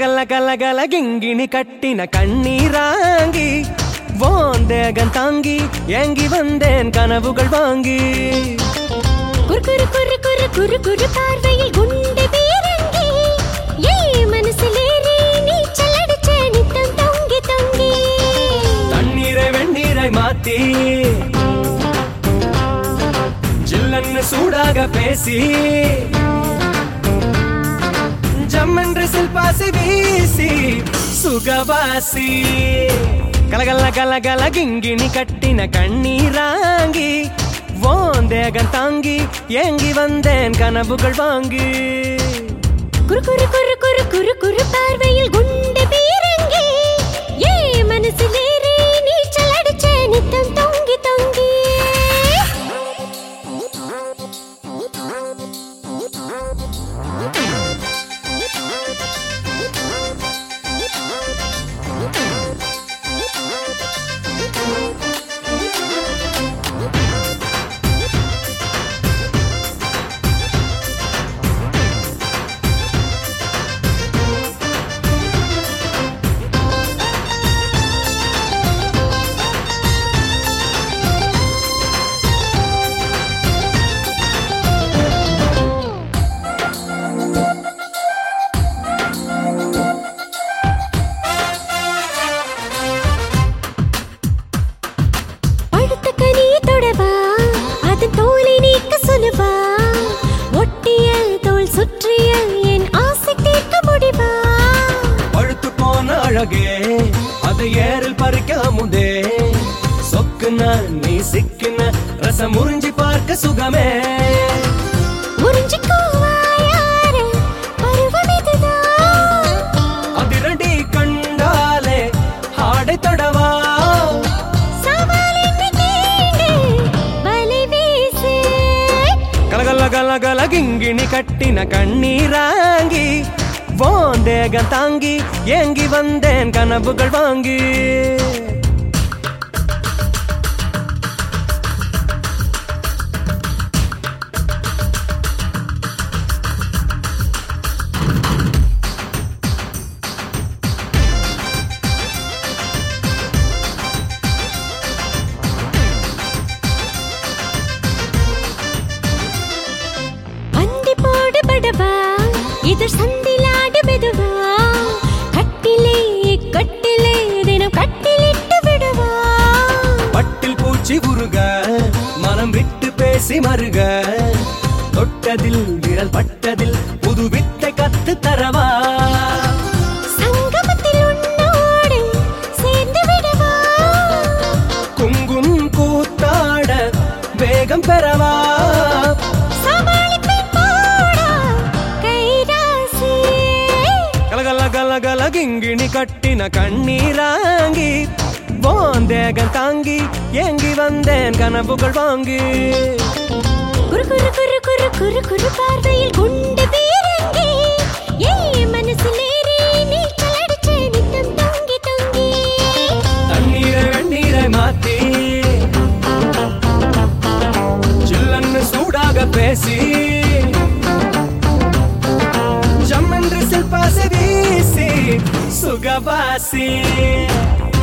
கலகல கலகல கிங்கிணி கட்டின கண்ணீராங்கி வாந்தேகன் தாங்கி ஏங்கி வந்தேன் கனவுகள் வாங்கி குறு குறு குறு குறு குறு குறு பார்வையில் குண்டு பீரங்கி ஏ மனசிலேறி நீச்சல் அடிச்ச நித்தம் தொங்கி தொங்கி தண்ணீரை வெந்நீரை மாத்தி ஜில்லன்னு சூடாக பேசி ஜம்மென்று சில்பாசி வீசி சுகவாசி கலகல கலகல கிங்கிணி கட்டின கண்ணீராங்கி வாந்தேகன் தாங்கி ஏங்கி வந்தேன் கனவுகள் வாங்கி குறு குறு குறு குறு குறு குறு பார்வையில் குண்டு பீரங்கி ஏ மனசிலேறி நீச்சல் அடிச்ச நித்தம் தொங்கி தொங்கி பழுத்த கனி தொடவா அது தோலை நீக்க சொல்லுவா ஒட்டிய தோல் சுற்றிய என் ஆசை தீர்க்க முடிவா பழுத்து போன அழகே அதை ஏறில் பறிக்க முதே சொக்குன நீ சிக்கின ரசம் முறிஞ்சி பார்க்க சுகமே உறிஞ்சிக்கோவா யாரு பருவம் இதுதான் அதிரடி கண்டாலே ஆடை தொடவா சவாலின்றி கேடு வலை வீசு கலகல கலகல கிங்கிணி கட்டின கண்ணீராங்கி வாந்தேகம் தாங்கி ஏங்கி வந்தேன் கனவுகள் வாங்கி அந்தி போடு படவா இதழ் சந்திலாடு மெதுவா கட்டிலே கட்டிலே தினம் கட்டிலிட்டு விடுவா பட்டில் பூச்சி உருக மனம் விட்டு பேசி மருக தொட்டதில் விரல் பட்டதில் புது வித்தை கத்து தரவா சங்கமத்தில் உன்னோடு சேர்ந்து விடவா குங்கும் கூத்தாட வேகம் பெறவா சமாளிப்பேன் போடா கைராசி கலகல கலகல கிங்கிணி கட்டின கண்ணீராங்கி வாந்தேகம் தாங்கி ஏங்கி வந்தேன் கனவுகள் வாங்கி குறு குறு குறு குறு குறு குறு பார்வையில் குண்டு பீரங்கி ஏ மனசிலேறி நீச்சல் அடிச்ச நித்தம் தொங்கி தொங்கி தண்ணீரை வெந்நீரை மாத்தி சில்லன்னு சூடாக பேசி ஜம்மென்று சில்பாசி வீசி சுகவாசி